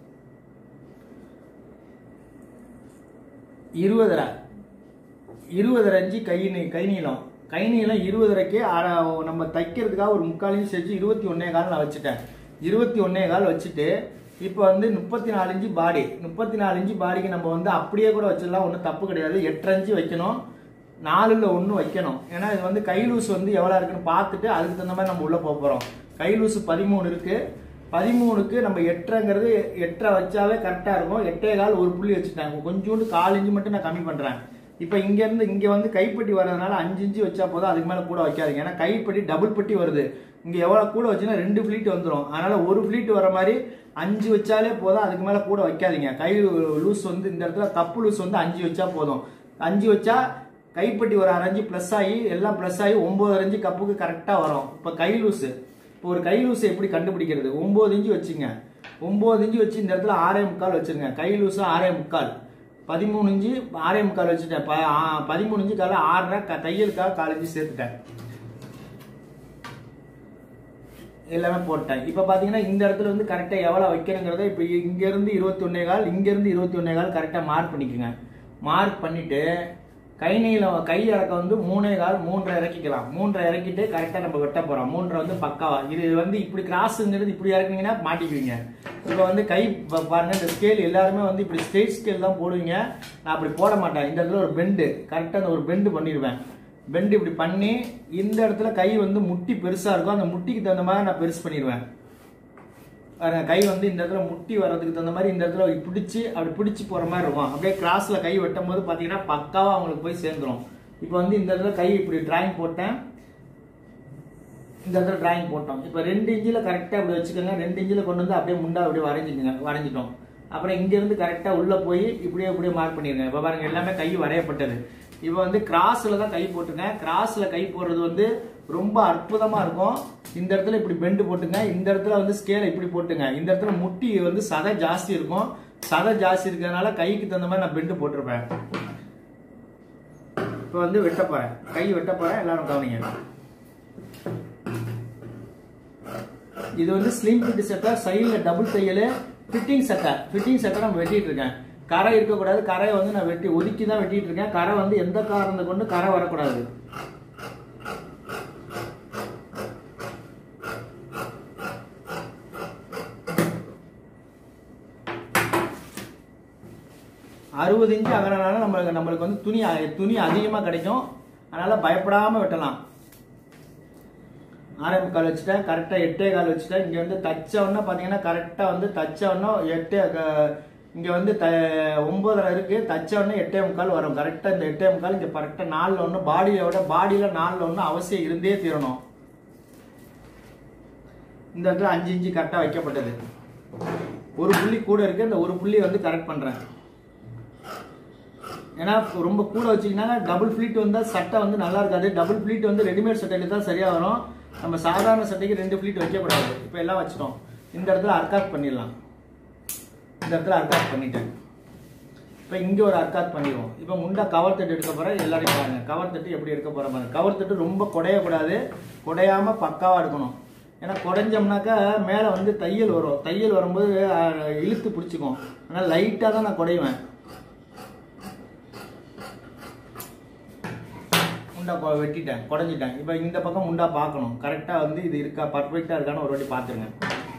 S1: இருபதரை இருபதரை அஞ்சு கை நீ கை நீளம் கை நீளம் இருபதரைக்கு அர- நம்ம தைக்கிறதுக்காக ஒரு முக்காலையும் செஞ்சு இருபத்தி ஒன்னே கால் நான் வச்சுட்டேன் இருபத்தி ஒன்னே கால் வச்சுட்டு இப்போ வந்து முப்பத்தி நாலு இன்ச்சு பாடி முப்பத்தி நாலு இன்ச்சு பாடிக்கு நம்ம வந்து அப்படியே கூட வச்சிடலாம் ஒன்றும் தப்பு கிடையாது எட்டரை இன்ச்சு வைக்கணும் நாலுல ஒன்று வைக்கணும் ஏன்னா இது வந்து கை லூஸ் வந்து எவ்வளோ இருக்குன்னு பார்த்துட்டு அதுக்கு தகுந்த மாதிரி நம்ம உள்ளே போக போகிறோம் கை லூஸ் பதிமூணு இருக்கு பதிமூணுக்கு நம்ம எட்டரைங்கிறது எட்டரை வச்சாவே கரெக்டாக இருக்கும் எட்டே கால் ஒரு புள்ளி வச்சுட்டேன் கொஞ்சோண்டு கால் இன்ச்சு மட்டும் நான் கம்மி பண்ணுறேன் இப்போ இங்கேருந்து இங்கே வந்து கைப்பட்டி வர்றதுனால அஞ்சு இன்ச்சு வச்சா போதும் அதுக்கு மேலே கூட வைக்காதீங்க ஏன்னா கைப்பட்டி டபுள் பட்டி வருது இங்கே எவ்வளோ கூட வச்சுன்னா ரெண்டு ஃப்ளீட் வந்துடும் அதனால் ஒரு ஃப்ளீட் வர மாதிரி அஞ்சு வச்சாலே போதும் அதுக்கு மேலே கூட வைக்காதீங்க கை லூஸ் வந்து இந்த இடத்துல கப்பு லூஸ் வந்து அஞ்சு வச்சா போதும் அஞ்சு வச்சா கைப்பட்டி ஒரு அரைஞ்சு ப்ளஸ் ஆகி எல்லாம் ப்ளஸ் ஆகி ஒம்பது அரைஞ்சு கப்புக்கு கரெக்டாக வரும் இப்போ கை லூஸு இப்போ ஒரு கை லூஸ் எப்படி கண்டுபிடிக்கிறது ஒம்பது இன்ச்சு வச்சுங்க ஒம்பது இன்ச்சு வச்சு இந்த இடத்துல ஆறே முக்கால் வச்சுருங்க கை லூஸு ஆறே முக்கால் பதிமூணு இன்ச்சு ஆறே முக்கால் வச்சுட்டேன் ப- ஆ- பதிமூணு இன்ச்சு கால ஆறரை க தையலுக்காக கால் இன்ச்சு சேர்த்துட்டேன் எல்லாமே போட்டேன் இப்போ பார்த்தீங்கன்னா இந்த இடத்துல வந்து கரெக்டாக எவ்வளோ வைக்கணுங்கிறத இப்போ இங்கேருந்து இருபத்தி ஒன்னே கால் இங்கேருந்து இருபத்தி ஒன்னே கால் கரெக்டாக மார்க் பண்ணிக்கோங்க மார்க் பண்ணிவிட்டு கை நீளம் கை இறக்கம் வந்து மூணே கால் மூன்றரை இறக்கிக்கலாம் மூன்றரை இறக்கிட்டு கரெக்டாக நம்ம வெட்ட போகிறோம் மூன்றரை வந்து பக்காவா இது வந்து இப்படி கிராஸுங்கிறது இப்படி இறக்குனீங்கன்னா மாட்டிக்குவீங்க இப்போ வந்து கை ப- பாருங்க இந்த ஸ்கேல் எல்லாருமே வந்து இப்படி ஸ்ட்ரெயிட் ஸ்கேல் தான் போடுவீங்க நான் அப்படி போட மாட்டேன் இந்த இடத்துல ஒரு பெண்டு கரெக்டாக அந்த ஒரு பெண்டு பண்ணிடுவேன் பெண்ட் இப்படி பண்ணி இந்த இடத்துல கை வந்து முட்டி பெருசா இருக்கும் அந்த முட்டிக்கு தகுந்த மாதிரி நான் பெருசு பண்ணிடுவேன் பாருங்க கை வந்து இந்த இடத்துல முட்டி வர்றதுக்கு தகுந்த மாதிரி இந்த இடத்துல இப்படி பிடிச்சி அப்படி பிடிச்சி போற மாதிரி இருக்கும் அப்படியே கிராஸ்ல கை வெட்டும் போது பாத்தீங்கன்னா பக்காவா அவங்களுக்கு போய் சேர்ந்துரும் இப்போ வந்து இந்த இடத்துல கை இப்படி டிராயிங் போட்டேன் இந்த இடத்துல டிராயிங் போட்டோம் இப்போ ரெண்டு இன்ச்சில் கரெக்டாக இப்படி வச்சுக்கோங்க ரெண்டு இன்ச்சில் கொண்டு வந்து அப்படியே முண்டா அப்படியே வரைஞ்சிக்கோங்க வரைஞ்சிட்டோம் அப்புறம் இங்கேருந்து கரெக்டாக உள்ளே போய் இப்படியே இப்படியே மார்க் பண்ணிடுங்க இப்போ பாருங்க எல்லாமே கை வரையப்பட்டது இப்போ வந்து கிராஸில் தான் கை போட்டுங்க கிராஸில் கை போடுறது வந்து ரொம்ப அற்புதமாக இருக்கும் இந்த இடத்துல இப்படி பெண்டு போட்டுங்க இந்த இடத்துல வந்து ஸ்கேலை இப்படி போட்டுங்க இந்த இடத்துல முட்டி வந்து சதை ஜாஸ்தி இருக்கும் சதை ஜாஸ்தி இருக்கிறதுனால கைக்கு தகுந்த மாதிரி நான் பெண்டு போட்டிருப்பேன் இப்போ வந்து வெட்ட போறேன் கை வெட்ட போறேன் எல்லாரும் கவனிங்க இது வந்து ஸ்லிம் ஃபிட் சட்டை சைடில் டபுள் தையல் ஃபிட்டிங் சட்டை ஃபிட்டிங் சட்டை நான் வெட்டிட்டு இருக்கேன் கரை இருக்கக்கூடாது கரையை வந்து நான் வெட்டி ஒதுக்கி தான் வெட்டிட்டு இருக்கேன் கரை வந்து எந்த காரணத்தை கொண்டு கரை வரக்கூடாது அறுபது இன்ச்சு அகலனால நம்மளுக்கு நம்மளுக்கு வந்து துணி துணி அதிகமாக கிடைக்கும் அதனால பயப்படாம வெட்டலாம் ஆறே முக்கால் வச்சுட்டேன் கரெக்டாக எட்டே கால் வச்சுட்டேன் இங்கே வந்து தச்ச உடனே பார்த்தீங்கன்னா கரெக்டாக வந்து தச்ச உடனே எட்டே இங்கே வந்து த ஒம்பதரை இருக்கு தச்ச உடனே எட்டே முக்கால் வரும் கரெக்டாக இந்த எட்டே முக்கால் இங்கே கரெக்டாக நாலில் ஒன்று பாடியை விட பாடியில் நாலில் ஒன்று அவசியம் இருந்தே தீரணும் இந்த இடத்துல அஞ்சு இன்ச்சு கரெக்டாக வைக்கப்பட்டது ஒரு புள்ளி கூட இருக்கு அந்த ஒரு புள்ளி வந்து கரெக்ட் பண்ணுறேன் ஏன்னா ரொம்ப கூட வச்சிங்கன்னா டபுள் ஃபிளீட் வந்தால் சட்டை வந்து நல்லா இருக்காது டபுள் ஃபிளீட் வந்து ரெடிமேட் சட்டையில தான் சரியாக வரும் நம்ம சாதாரண சட்டைக்கு ரெண்டு ஃபிளீட் வைக்கக்கூடாது இப்போ எல்லாம் வச்சிட்டோம் இந்த இடத்துல அர்க்காத் பண்ணிடலாம் இந்த இடத்துல அர்க்காத் பண்ணிட்டேன் இப்போ இங்கே ஒரு அர்க்காத் பண்ணிடுவோம் இப்போ முண்டா கவர் தட்டு எடுக்க போகிறேன் எல்லாரையும் பாருங்க கவர் தட்டு எப்படி எடுக்க போகிற பாருங்க கவர் தட்டு ரொம்ப குடையக்கூடாது குடையாம பக்காவாக எடுக்கணும் ஏன்னா குடைஞ்சோம்னாக்கா மேலே வந்து தையல் வரும் தையல் வரும்போது அஹ், இழுத்து பிடிச்சிக்கும் ஆனால் லைட்டாக தான் நான் குடைவேன் முண்டா கொ- வெட்டிட்டேன் குடஞ்சிட்டேன் இப்போ இந்த பக்கம் முண்டா பார்க்கணும் கரெக்டாக வந்து இது இருக்கா பர்ஃபெக்டாக இருக்கான்னு ஒரு வாட்டி பார்த்துருங்க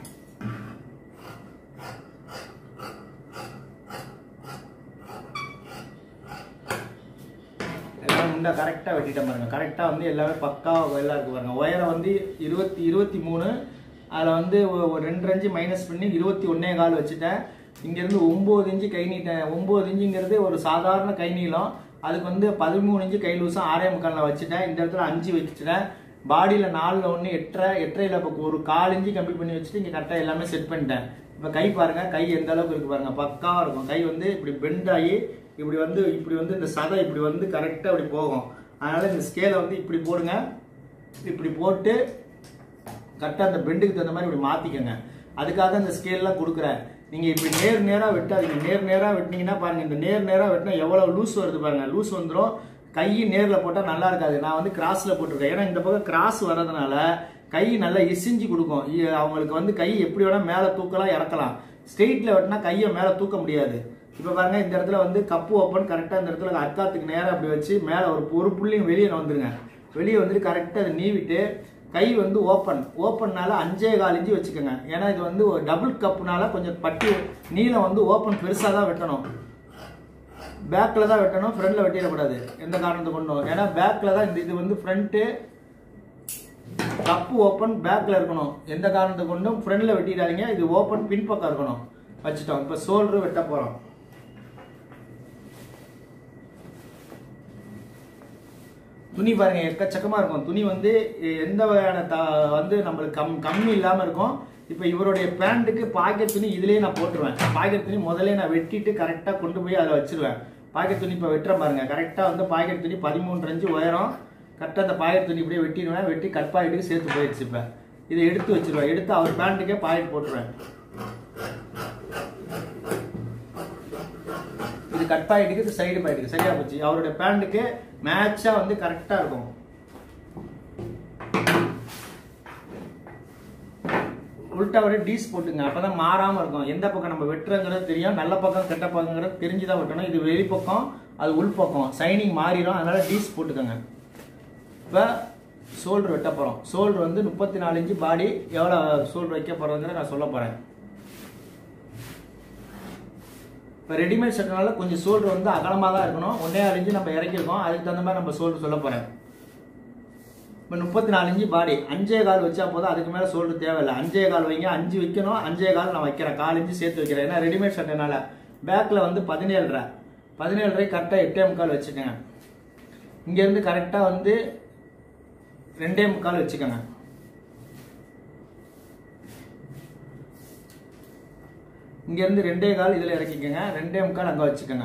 S1: எல்லாமே முண்டா கரெக்டாக வெட்டிட்டேன் பாருங்க கரெக்டாக வந்து எல்லாமே பக்காவாக எல்லாம் இருக்கு பாருங்க உயரம் வந்து இருபத்தி இருபத்தி மூணு அதில் வந்து ஒ- ஒரு ரெண்டு அஞ்சு மைனஸ் பண்ணி இருபத்தி ஒன்னே கால் வச்சுட்டேன் இங்கேருந்து ஒம்பது இன்ச்சு கை நீட்டேன் ஒம்பது இன்ச்சுங்கிறது ஒரு சாதாரண கை நீளம் அதுக்கு வந்து பதிமூணு இன்ச்சு கை லூசம் ஆறே முக்காலில் வச்சுட்டேன் இந்த இடத்துல அஞ்சு வச்சுட்டேன் பாடியில் நாலில் ஒன்று எட்டரை எட்டரையில் இப்போ ஒரு கால் இன்ச்சு கம்மி பண்ணி வச்சுட்டு இங்கே கரெக்டாக எல்லாமே செட் பண்ணிட்டேன் இப்போ கை பாருங்க கை எந்த அளவுக்கு இருக்கு பாருங்க பக்காவாக இருக்கும் கை வந்து இப்படி பெண்ட் ஆகி இப்படி வந்து இப்படி வந்து இந்த சதை இப்படி வந்து கரெக்டாக இப்படி போகும் அதனால இந்த ஸ்கேலை வந்து இப்படி போடுங்க இப்படி போட்டு கரெக்டாக அந்த பெண்டுக்கு தகுந்த மாதிரி இப்படி மாற்றிக்கோங்க அதுக்காக இந்த ஸ்கேல்லாம் கொடுக்குறேன் நீங்கள் இப்படி நேர் நேராக வெட்டாதீங்க நேர் நேராக வெட்டினீங்கன்னா பாருங்க இந்த நேர் நேராக வெட்டினா எவ்வளோ லூஸ் வருது பாருங்க லூஸ் வந்துடும் கை நேரில் போட்டால் நல்லா இருக்காது நான் வந்து கிராஸில் போட்டிருக்கேன் ஏன்னா இந்த பக்கம் கிராஸ் வர்றதுனால கை நல்லா இசிஞ்சு கொடுக்கும் இ- அவங்களுக்கு வந்து கை எப்படி வேணால் மேலே தூக்கலாம் இறக்கலாம் ஸ்ட்ரெயிட்டில் வெட்டினா கையை மேலே தூக்க முடியாது இப்போ பாருங்க இந்த இடத்துல வந்து கப்பு ஓப்பன் கரெக்டாக இந்த இடத்துல அர்க்காத்துக்கு நேராக அப்படி வச்சு மேலே ஒரு ஒரு புள்ளியும் வெளியே வந்துருங்க வெளியே வந்துட்டு கரெக்டாக அதை நீவிட்டு கை வந்து ஓப்பன் ஓப்பன்னால அஞ்சே கால் இன்ச்சு வச்சுக்கோங்க ஏன்னா இது வந்து ஒரு டபுள் கப்புனால கொஞ்சம் பட்டி நீளம் வந்து ஓப்பன் பெருசாக தான் வெட்டணும் பேக்கில் தான் வெட்டணும் ஃப்ரண்டில் வெட்டிடக்கூடாது எந்த காரணத்தை கொண்டும் ஏன்னா பேக்கில் தான் இந்த இது வந்து ஃப்ரண்ட்டு கப்பு ஓப்பன் பேக்கில் இருக்கணும் எந்த காரணத்தை கொண்டும் ஃப்ரண்டில் வெட்டிடாதீங்க இது ஓப்பன் பின்பக்கம் இருக்கணும் வச்சுட்டோம் இப்போ ஷோல்டர் வெட்ட போகிறோம் துணி பாருங்க எக்கச்சக்கமா இருக்கும் துணி வந்து எந்த வகையான த வந்து நம்மளுக்கு கம் கம்மி இல்லாம இருக்கும் இப்போ இவருடைய பேண்ட்டுக்கு பாக்கெட் துணி இதுலயே நான் போட்டுருவேன் பாக்கெட் துணி முதல்ல நான் வெட்டிட்டு கரெக்டா கொண்டு போய் அதில் வச்சிருவேன் பாக்கெட் துணி இப்போ வெட்டுறேன் பாருங்க கரெக்டா வந்து பாக்கெட் துணி பதிமூன்று அஞ்சு உயரம் கரெக்டாக அந்த பாக்கெட் துணி இப்படியே வெட்டிடுவேன் வெட்டி கட் பாக்கெட்டுக்கு சேர்த்து போயிடுச்சு இப்போ இதை எடுத்து வச்சிருவேன் எடுத்து அவர் பேண்ட்டுக்கே பாக்கெட் போட்டுருவேன் இது கட் பாக்கெட்டுக்கு இது சைடு பாக்கெட்டுக்கு சரியா போச்சு அவருடைய பேண்ட்டுக்கு மேட்சா வந்து கரெக்டா இருக்கும் உள்டா ஒரு டீஸ் போட்டுங்க அப்பதான் மாறாம இருக்கும் எந்த பக்கம் நம்ம வெட்டுறங்கிறது தெரியும் நல்ல பக்கம் கெட்ட பக்கங்கிறது தெரிஞ்சுதான் வெட்டணும் இது வெளி பக்கம் அது உள் பக்கம் சைனிங் மாறிடும் அதனால டீஸ் போட்டுக்கோங்க இப்போ ஷோல்டர் வெட்ட போகிறோம் ஷோல்டர் வந்து முப்பத்தி நாலு இன்ச்சு பாடி எவ்வளோ ஷோல்டர் வைக்க போகிறதுங்கிற நான் சொல்ல போகிறேன் இப்போ ரெடிமேட் ஷர்ட்னால கொஞ்சம் ஷோல்டர் வந்து அகலமாக தான் இருக்கணும் ஒன்றே ஆறு இன்ச்சு நம்ம இறக்கிருக்கோம் அதுக்கு தகுந்த மாதிரி நம்ம ஷோல்டர் சொல்ல போகிறேன் இப்போ முப்பத்தி நாலு இன்ச்சு பாடி அஞ்சே கால் வச்சா போதும் அதுக்கு மேலே ஷோல்டர் தேவையில்லை அஞ்சே கால் வைங்க அஞ்சு வைக்கணும் அஞ்சே கால் நான் வைக்கிறேன் கால் இன்ச்சு சேர்த்து வைக்கிறேன் ஏன்னா ரெடிமேட் ஷர்ட்னால பேக்கில் வந்து பதினேழரை பதினேழரை கரெக்டாக எட்டே முக்கால் வச்சுக்கோங்க இங்கேருந்து கரெக்டாக வந்து ரெண்டே முக்கால் வச்சுக்கோங்க இங்கேருந்து ரெண்டே கால் இதில் இறக்கிக்கோங்க ரெண்டே முக்கால் அங்கே வச்சுக்கோங்க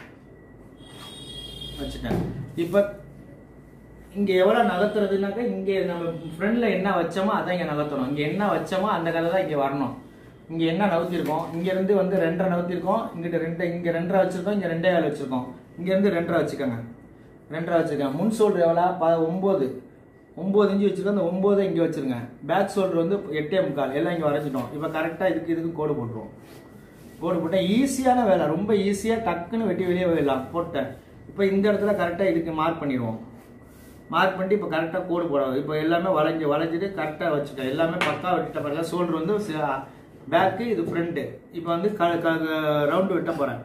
S1: வச்சுட்டேன் இப்போ இங்கே எவ்வளோ நகர்த்துறதுனாக்கா இங்கே நம்ம ஃப்ரெண்டில் என்ன வச்சோமோ அதான் இங்கே நகர்த்தணும் இங்கே என்ன வச்சோமோ அந்த கதை தான் இங்கே வரணும் இங்கே என்ன நகர்த்திருக்கோம் இங்கேருந்து வந்து ரெண்டரை நகர்த்திருக்கோம் இங்கிட்ட ரெண்டு இங்கே ரெண்டரை வச்சுருக்கோம் இங்கே ரெண்டே கால் வச்சுருக்கோம் இங்கேருந்து ரெண்டரை வச்சுக்கோங்க ரெண்டரை வச்சுருக்கேன் முன் ஷோல்டர் எவ்வளோ ப ஒம்பது ஒம்பது இன்ச்சு வச்சுருக்கோம் அந்த ஒம்போதை இங்கே வச்சுருங்க பேக் ஷோல்டர் வந்து எட்டே முக்கால் எல்லாம் இங்கே வரைஞ்சிட்டோம் இப்போ கரெக்டாக இதுக்கு இதுக்கு கோடு போட்டுருவோம் கோடு போட்டேன் ஈஸியான வேலை ரொம்ப ஈஸியாக டக்குன்னு வெட்டி வெளியே போயிடலாம் போட்டேன் இப்போ இந்த இடத்துல கரெக்டாக இதுக்கு மார்க் பண்ணிடுவோம் மார்க் பண்ணிட்டு இப்போ கரெக்டாக கோடு போடுவோம் இப்போ எல்லாமே வளைஞ்சு வளைஞ்சிட்டு கரெக்டாக வச்சுட்டேன் எல்லாமே பக்கா வெட்டிட்ட பாருங்க ஷோல்டர் வந்து பேக்கு இது ஃப்ரண்ட்டு இப்போ வந்து க ரவுண்டு வெட்ட போகிறேன்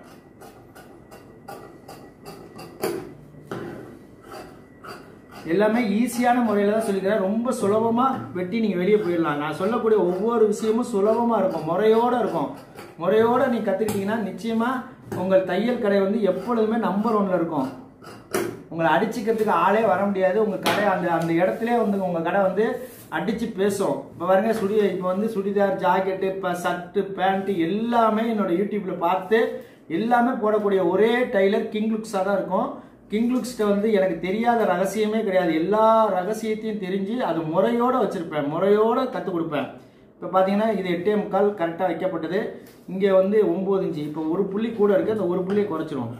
S1: எல்லாமே ஈஸியான முறையில் தான் சொல்லிக்கிறேன் ரொம்ப சுலபமாக வெட்டி நீங்கள் வெளியே போயிடலாம் நான் சொல்லக்கூடிய ஒவ்வொரு விஷயமும் சுலபமாக இருக்கும் முறையோடு இருக்கும் முறையோடு நீ கற்றுக்கிட்டீங்கன்னா நிச்சயமாக உங்கள் தையல் கடை வந்து எப்பொழுதுமே நம்பர் ஒன்ல இருக்கும் உங்களை அடிச்சுக்கிறதுக்கு ஆளே வர முடியாது உங்கள் கடை அந்த அந்த இடத்துல வந்து உங்கள் கடை வந்து அடிச்சு பேசும் இப்போ பாருங்க சுடி இப்போ வந்து சுடிதார் ஜாக்கெட்டு இப்போ ஷர்ட்டு பேண்ட்டு எல்லாமே என்னோட யூடியூப்ல பார்த்து எல்லாமே போடக்கூடிய ஒரே டைலர் கிங் லுக்ஸாக தான் இருக்கும் கிங் லுக்ஸ்கிட்ட வந்து எனக்கு தெரியாத ரகசியமே கிடையாது எல்லா ரகசியத்தையும் தெரிஞ்சு அது முறையோட வச்சிருப்பேன் முறையோட கற்றுக் கொடுப்பேன் இப்போ பார்த்தீங்கன்னா இது எட்டே முக்கால் கரெக்டாக வைக்கப்பட்டது இங்கே வந்து ஒம்பது இன்ச்சு இப்போ ஒரு புள்ளி கூட இருக்கு அந்த ஒரு புள்ளியை குறைச்சிருவோம்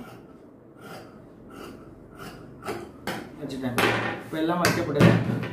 S1: வச்சுட்டேன் இப்போ எல்லாம் வைக்கப்பட்டது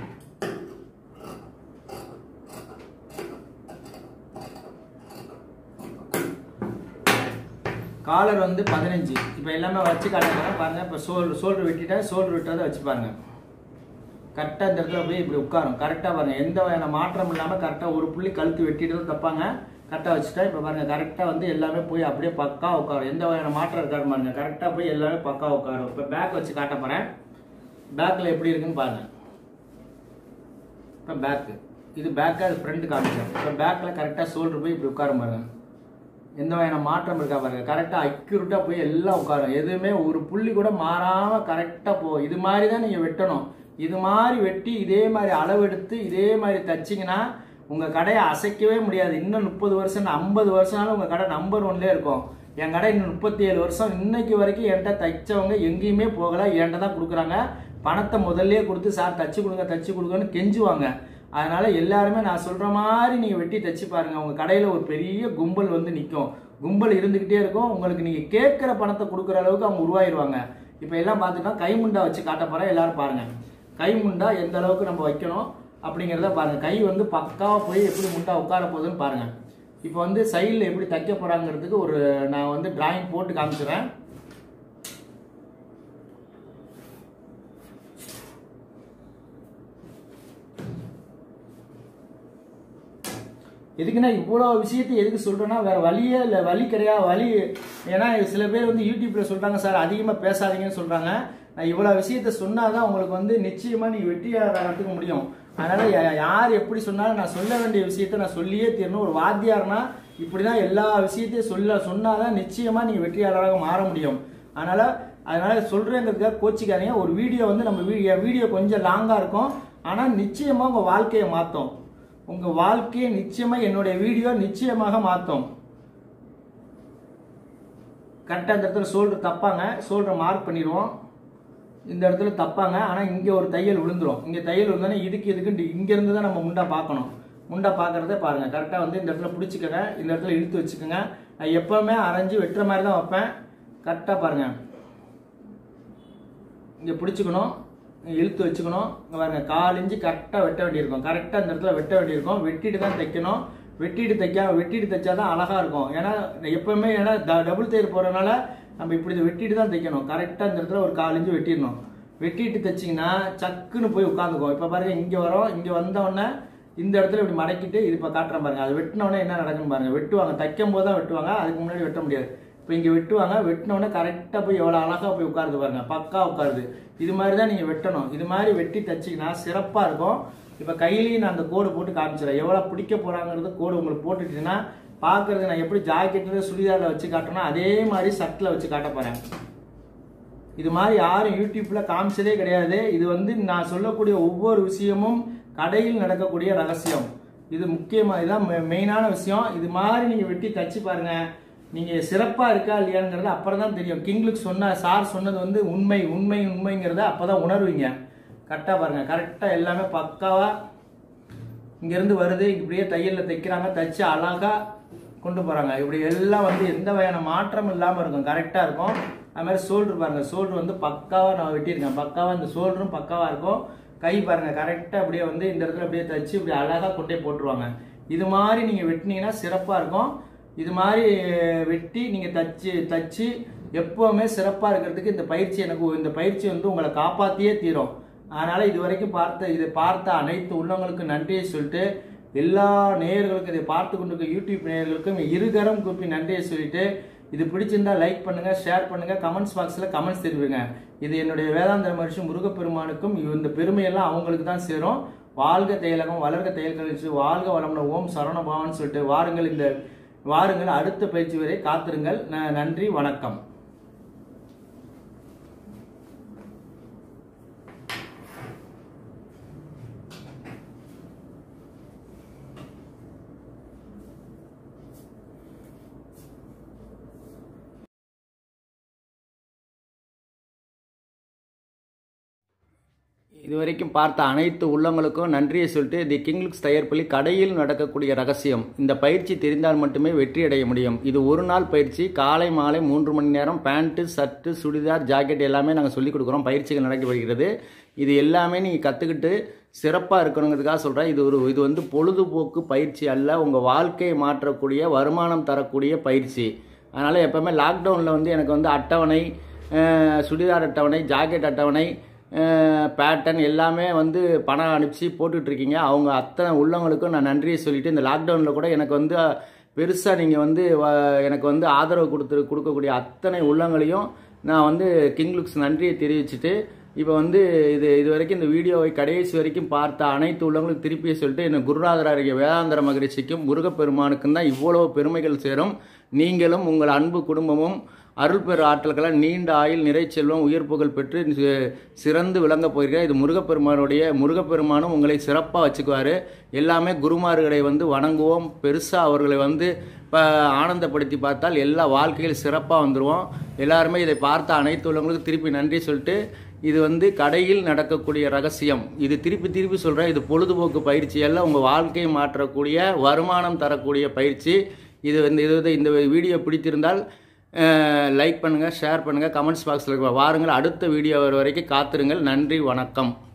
S1: காலர் வந்து பதினஞ்சு இப்போ எல்லாமே வச்சு காட்டுறேன் பாருங்க இப்போ சோல் சோல்டர் வெட்டிட்டேன் சோல்டர் விட்டதை வச்சு பாருங்க கரெக்டாக இந்த இடத்துல போய் இப்படி உட்காரும் கரெக்டாக பாருங்க எந்த வகையான மாற்றம் இல்லாமல் கரெக்டாக ஒரு புள்ளி கழுத்து வெட்டிட்டு தான் தப்பாங்க கரெக்டாக வச்சுட்டா இப்போ பாருங்க கரெக்டாக வந்து எல்லாமே போய் அப்படியே பக்கா உட்காரும் எந்த வகையான மாற்றம் இருக்காரு பாருங்க கரெக்டாக போய் எல்லாமே பக்கா உட்காரும் இப்போ பேக் வச்சு காட்ட போகிறேன் பேக்கில் எப்படி இருக்குன்னு பாருங்க இப்போ பேக்கு இது பேக்கை அது ஃப்ரண்ட் காமிக்கிறேன் இப்போ பேக்கில் கரெக்டாக ஷோல்டர் போய் இப்படி உட்காரும் பாருங்க எந்த வகையான மாற்றம் இருக்கா பாருங்க கரெக்டாக அக்யூரேட்டாக போய் எல்லாம் உட்காரும் எதுவுமே ஒரு புள்ளி கூட மாறாமல் கரெக்டாக போ இது மாதிரி தான் நீங்கள் வெட்டணும் இது மாதிரி வெட்டி இதே மாதிரி அளவெடுத்து இதே மாதிரி தச்சிங்கன்னா உங்கள் கடையை அசைக்கவே முடியாது இன்னும் முப்பது வருஷம் ஐம்பது வருஷம்னாலும் உங்கள் கடை நம்பர் ஒன்லேயே இருக்கும் என் கடை இன்னும் முப்பத்தி ஏழு வருஷம் இன்னைக்கு வரைக்கும் என்கிட்ட தைச்சவங்க எங்கேயுமே போகல என்கிட்ட தான் கொடுக்குறாங்க பணத்தை முதல்லயே கொடுத்து சார் தச்சு கொடுங்க தச்சு கொடுங்கன்னு கெஞ்சுவாங்க அதனால எல்லாருமே நான் சொல்ற மாதிரி நீங்க வெட்டி தச்சு பாருங்க உங்க கடையில ஒரு பெரிய கும்பல் வந்து நிற்கும் கும்பல் இருந்துகிட்டே இருக்கும் உங்களுக்கு நீங்க கேட்கிற பணத்தை கொடுக்குற அளவுக்கு அவங்க உருவாயிருவாங்க இப்போ எல்லாம் பார்த்துட்டா கைமுண்டா வச்சு காட்ட போறேன் எல்லாரும் பாருங்க கைமுண்டா எந்த அளவுக்கு நம்ம வைக்கணும் அப்படிங்கிறத பாருங்க கை வந்து பக்காவா போய் எப்படி முண்டா உட்கார போகுதுன்னு பாருங்க இப்போ வந்து சைடில் எப்படி தைக்க போறாங்கிறதுக்கு ஒரு நான் வந்து டிராயிங் போட்டு காமிச்சிடுறேன் எதுக்குன்னா இவ்வளோ விஷயத்தை எதுக்கு சொல்றேன்னா வேற வழியே இல்லை வழி கிடையாது வழி ஏன்னா சில பேர் வந்து யூடியூப்ல சொல்றாங்க சார் அதிகமாக பேசாதீங்கன்னு சொல்றாங்க நான் இவ்வளோ விஷயத்த சொன்னாதான் உங்களுக்கு வந்து நிச்சயமா நீ வெற்றியாளராக கற்றுக்க முடியும் அதனால யா- யார் எப்படி சொன்னாலும் நான் சொல்ல வேண்டிய விஷயத்த நான் சொல்லியே தீரணும் ஒரு வாத்தியார்னா இப்படிதான் எல்லா விஷயத்தையும் சொல்ல சொன்னாதான் நிச்சயமா நீங்க வெற்றியாளராக மாற முடியும் அதனால அதனால சொல்றேங்கிறதுக்காக கோச்சிக்காதீங்க ஒரு வீடியோ வந்து நம்ம வீடியோ வீடியோ கொஞ்சம் லாங்கா இருக்கும் ஆனா நிச்சயமா உங்க வாழ்க்கையை மாத்தும் உங்க வாழ்க்கையை நிச்சயமா என்னுடைய வீடியோ நிச்சயமாக மாத்தும் கரெக்டாக இந்த இடத்துல ஷோல்டர் தப்பாங்க ஷோல்டரை மார்க் பண்ணிடுவோம் இந்த இடத்துல தப்பாங்க ஆனால் இங்கே ஒரு தையல் விழுந்துரும் இங்கே தையல் விழுந்தோன்னே இதுக்கு இதுக்கு இங்கேருந்து தான் நம்ம முண்டா பார்க்கணும் முண்டா பார்க்கறத பாருங்க கரெக்டாக வந்து இந்த இடத்துல பிடிச்சிக்கோங்க இந்த இடத்துல இழுத்து வச்சுக்கோங்க நான் எப்போவுமே அரைஞ்சு வெட்டுற மாதிரி தான் வைப்பேன் கரெக்டாக பாருங்க இங்கே பிடிச்சிக்கணும் இங்க இழுத்து வச்சுக்கணும் இங்கே பாருங்க கால் இன்ச்சு கரெக்டாக வெட்ட வேண்டியிருக்கும் கரெக்டாக இந்த இடத்துல வெட்ட வேண்டியிருக்கும் வெட்டிட்டு தான் தைக்கணும் வெட்டிட்டு தைக்காம வெட்டிட்டு தைச்சா தான் அழகா இருக்கும் ஏன்னா எப்பவுமே ஏன்னா டபுள் தையல் போறதுனால நம்ம இப்படி இதை வெட்டிட்டு தான் தைக்கணும் கரெக்டாக இந்த இடத்துல ஒரு கால் இன்ச்சு வெட்டிடணும் வெட்டிட்டு தைச்சிங்கன்னா சக்குன்னு போய் உட்காந்துக்கும் இப்போ பாருங்க இங்கே வரோம் இங்கே வந்த உடனே இந்த இடத்துல இப்படி மடக்கிட்டு இது இப்போ காட்டுறேன் பாருங்க அது வெட்டின உடனே என்ன நடக்குன்னு பாருங்க வெட்டுவாங்க தைக்கும் போது தான் வெட்டுவாங்க அதுக்கு முன்னாடி வெட்ட முடியாது இப்போ இங்கே வெட்டுவாங்க வெட்டின உடனே கரெக்டாக போய் எவ்வளோ அழகாக போய் உட்காருது பாருங்க பக்கா உட்காருது இது மாதிரி தான் நீங்கள் வெட்டணும் இது மாதிரி வெட்டி தைச்சிங்கன்னா சிறப்பாக இருக்கும் இப்போ கையிலையும் நான் அந்த கோடு போட்டு காமிச்சிடறேன் எவ்வளோ பிடிக்க போகிறாங்கிறது கோடு உங்களுக்கு போட்டுட்டீங்கன்னா பார்க்கறது நான் எப்படி ஜாக்கெட்டில் சுடிதாரில் வச்சு காட்டுறேன்னா அதே மாதிரி சட்டில் வச்சு காட்ட போகிறேன் இது மாதிரி யாரும் யூடியூப்ல காமிச்சதே கிடையாது இது வந்து நான் சொல்லக்கூடிய ஒவ்வொரு விஷயமும் கடையில் நடக்கக்கூடிய ரகசியம் இது முக்கியமா இதுதான் மெ- மெயினான விஷயம் இது மாதிரி நீங்க வெட்டி தச்சு பாருங்க நீங்க சிறப்பா இருக்கா இல்லையாங்கிறது அப்புறம் தான் தெரியும் கிங்லுக்கு சொன்ன சார் சொன்னது வந்து உண்மை உண்மை உண்மைங்கிறத அப்பதான் உணர்வீங்க கரெக்டா பாருங்க கரெக்டா எல்லாமே பக்காவா இங்க இருந்து வருது இப்படியே தையல்ல தைக்கிறாங்க தச்சு அழகா கொண்டு போறாங்க இப்படி எல்லாம் வந்து எந்த வகையான மாற்றம் இல்லாம இருக்கும் கரெக்டா இருக்கும் அது மாதிரி ஷோல்டர் பாருங்க ஷோல்டர் வந்து பக்காவா நான் வெட்டியிருக்கேன் பக்காவா இந்த ஷோல்டரும் பக்காவா இருக்கும் கை பாருங்க கரெக்டா அப்படியே வந்து இந்த இடத்துல அப்படியே தச்சு இப்படி அழகா கொண்டே போட்டுருவாங்க இது மாதிரி நீங்க வெட்டினீங்கன்னா சிறப்பா இருக்கும் இது மாதிரி வெட்டி நீங்க தச்சு தச்சு எப்பவுமே சிறப்பா இருக்கிறதுக்கு இந்த பயிற்சி எனக்கு இந்த பயிற்சி வந்து உங்களை காப்பாத்தியே தீரும் அதனால இது வரைக்கும் பார்த்த இதை பார்த்த அனைத்து உள்ளவங்களுக்கும் நன்றியை சொல்லிட்டு எல்லா நேயர்களுக்கும் இதை பார்த்து கொண்டிருக்க யூடியூப் நேயர்களுக்கும் இருகரம் கூப்பி நன்றியை சொல்லிட்டு இது பிடிச்சிருந்தா லைக் பண்ணுங்க ஷேர் பண்ணுங்க கமெண்ட்ஸ் பாக்ஸ்ல கமெண்ட்ஸ் தெரிவிங்க இது என்னுடைய வேதாந்திர மனுஷன் முருகப்பெருமானுக்கும் இந்த பெருமையெல்லாம் அவங்களுக்கு தான் சேரும் வாழ்க தையலகம் வளர்க தையல் கழிச்சு வாழ்க வளமுன ஓம் சரவண பவான்னு சொல்லிட்டு வாருங்கள் இந்த வாருங்கள் அடுத்த பயிற்சி வரை காத்திருங்கள் ந- நன்றி வணக்கம் இதுவரைக்கும் பார்த்த அனைத்து உள்ளங்களுக்கும் நன்றியை சொல்லிட்டு தி கிங்லுக்ஸ் தயாரிப்பள்ளி கடையில் நடக்கக்கூடிய ரகசியம் இந்த பயிற்சி தெரிந்தால் மட்டுமே வெற்றி அடைய முடியும் இது ஒரு நாள் பயிற்சி காலை மாலை மூன்று மணி நேரம் பேண்ட்டு சர்ட்டு சுடிதார் ஜாக்கெட் எல்லாமே நாங்கள் சொல்லிக் கொடுக்குறோம் பயிற்சிகள் நடக்கப்படுகிறது இது எல்லாமே நீங்கள் கற்றுக்கிட்டு சிறப்பாக இருக்கணுங்கிறதுக்காக சொல்கிறேன் இது ஒரு இது வந்து பொழுதுபோக்கு பயிற்சி அல்ல உங்கள் வாழ்க்கையை மாற்றக்கூடிய வருமானம் தரக்கூடிய பயிற்சி அதனால் எப்போவுமே லாக்டவுனில் வந்து எனக்கு வந்து அட்டவணை அஹ், சுடிதார் அட்டவணை ஜாக்கெட் அட்டவணை பேட்டர்ன் எல்லாமே வந்து பணம் அனுப்பிச்சு போட்டுட்டு இருக்கீங்க அவங்க அத்தனை உள்ளவங்களுக்கும் நான் நன்றியை சொல்லிட்டு இந்த லாக்டவுனில் கூட எனக்கு வந்து பெருசாக நீங்கள் வந்து வ- எனக்கு வந்து ஆதரவு கொடுத்து கொடுக்கக்கூடிய அத்தனை உள்ளங்களையும் நான் வந்து கிங்லுக்ஸ் நன்றியை தெரிவிச்சுட்டு இப்போ வந்து இது இது வரைக்கும் இந்த வீடியோவை கடைசி வரைக்கும் பார்த்த அனைத்து உள்ளவங்களுக்கும் திருப்பி சொல்லிட்டு என்ன குருநாதராகிய வேதாந்தர மகரிஷிக்கும் முருகப்பெருமானுக்கும் தான் இவ்வளவு பெருமைகள் சேரும் நீங்களும் உங்கள் அன்பு குடும்பமும் அருள் பெரு ஆற்றல்களால் நீண்ட ஆயுள் நிறை செல்வம் உயிர் புகழ் பெற்று சி- சிறந்து விளங்க போயிருக்க இது முருகப்பெருமானுடைய முருகப்பெருமானும் உங்களை சிறப்பாக வச்சுக்குவார் எல்லாமே குருமார்களை வந்து வணங்குவோம் பெருசாக அவர்களை வந்து இப்போ ஆனந்தப்படுத்தி பார்த்தால் எல்லா வாழ்க்கையில் சிறப்பாக வந்துடுவோம் எல்லாருமே இதை பார்த்த அனைத்து உள்ளவங்களுக்கும் திருப்பி நன்றி சொல்லிட்டு இது வந்து கடையில் நடக்கக்கூடிய ரகசியம் இது திருப்பி திருப்பி சொல்கிறேன் இது பொழுதுபோக்கு பயிற்சி அல்ல உங்கள் வாழ்க்கையை மாற்றக்கூடிய வருமானம் தரக்கூடிய பயிற்சி இது வந்து இது இந்த வீடியோ பிடித்திருந்தால் லைக் பண்ணுங்கள் ஷேர் பண்ணுங்கள் கமெண்ட்ஸ் பாக்ஸில் வாருங்கள் அடுத்த வீடியோ வர வரைக்கும் காத்திருங்கள் நன்றி வணக்கம்